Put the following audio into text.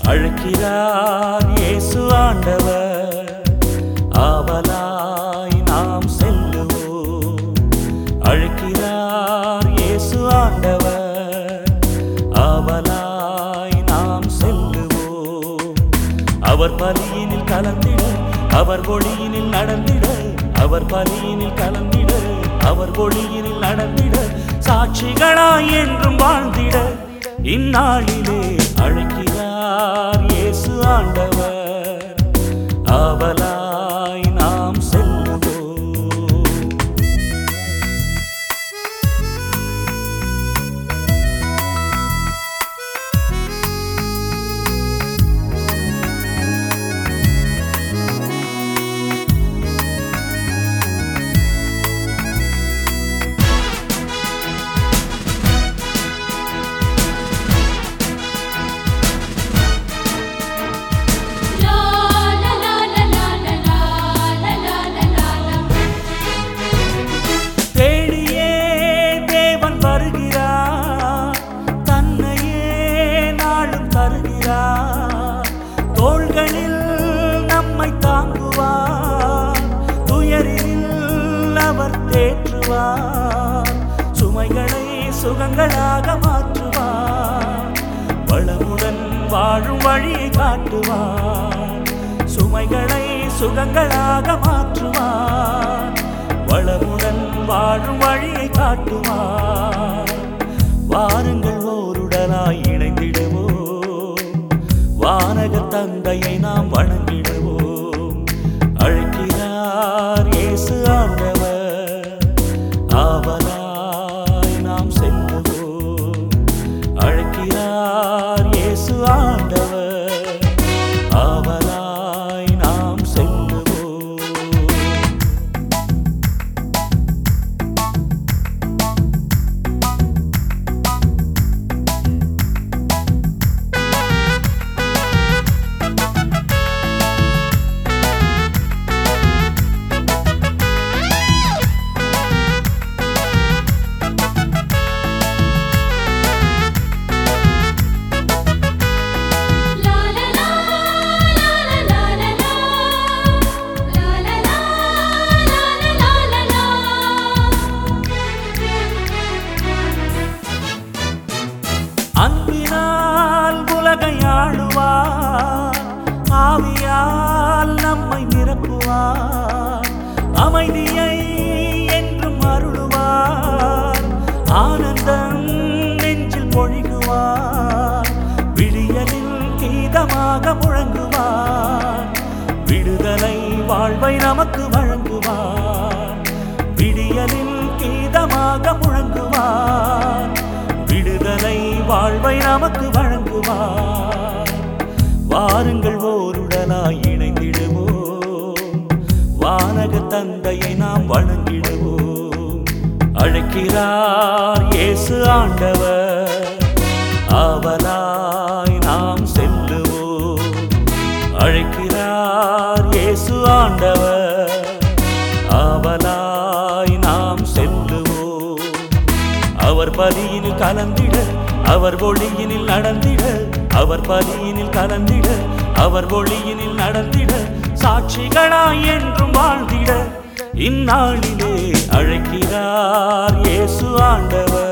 அழைக்கிறார் இயேசு ஆண்டவர் ஆவலாய் நாம் செல்லுவோம் அழைக்கிறார் இயேசு ஆண்டவர் ஆவலாய் நாம் செல்லுவோம் அவர் பலியினில் கலந்திட அவர் ஒளியினில் நடந்திட அவர் பலியினில் கலந்திட அவர் ஒளியினில் நடந்திட சாட்சிகளாய் என்றும் வாழ்ந்திட இந்நாளிலே அழைக்கிறார் இயேசு ஆண்டவர் ஆவலாய் நாம் செல்லுவோம் லா லா லா லா லா லா லா லா லா லா தேடியே தேவன் வருகிறார் தன்னையே நாளும் தருகிறார் தோள்களில் நம்மை தாங்குவார் துயரில் அவர் தேற்றுவார் சுமைகளை சுகங்களாக மாற்றுவார் வளமுடன் வாழும் வழியை காட்டுவார் சுமைகளை சுகங்களாக மாற்றுவார் வளமுடன் வாழும் வழியை காட்டுவார் வாருங்கள் ஓருடலாய் இணைந்திடுவோம் வானக தந்தையை நாம் வணங்கிடுவோம் அழைக்கிறார் இயேசு ஆண்டவர் ஆவலாய் நாம் செல்லுவோம் அழைக்கிறார் இயேசு ஆண்டவர் ஆவலாய் நாம் செல்லுவோம் லா லா லா லா லா லா லா லா லா லா லா லா அன்பினால் உலகை ஆளுவார் ஆவியால் நம்மை நிரப்புவார் அமைதியை என்றும் அருளுவார் ஆனந்தம் நெஞ்சில் பொழிகுவார் விழியலில் கீதமாக முழங்குவார் விடுதலை வாழ்வை நமக்கு வழங்குவார் விடியலில் கீதமாக முழங்குவார் விடுதலை வாழ்வை நமக்கு வழங்குவார் வாருங்கள் ஓருடலாய் இணைந்திடுவோம் வானக தந்தையை நாம் வணங்கிடுவோம் அழைக்கிறார் இயேசு ஆண்டவர் ஆவலாய் நாம் செல்லுவோம் அழைக்கிறார் இயேசு ஆண்டவர் ஆவலாய் நாம் செல்லுவோம் அவர் பலியினில் கலந்திட அவர் ஒளியினில் நடந்திட அவர் பலியினில் கலந்திட அவர் ஒளியினில் நடந்திட சாட்சிகளாய் என்றும் வாழ்ந்திட இந்நாளிலே அழைக்கிறார் இயேசு ஆண்டவர்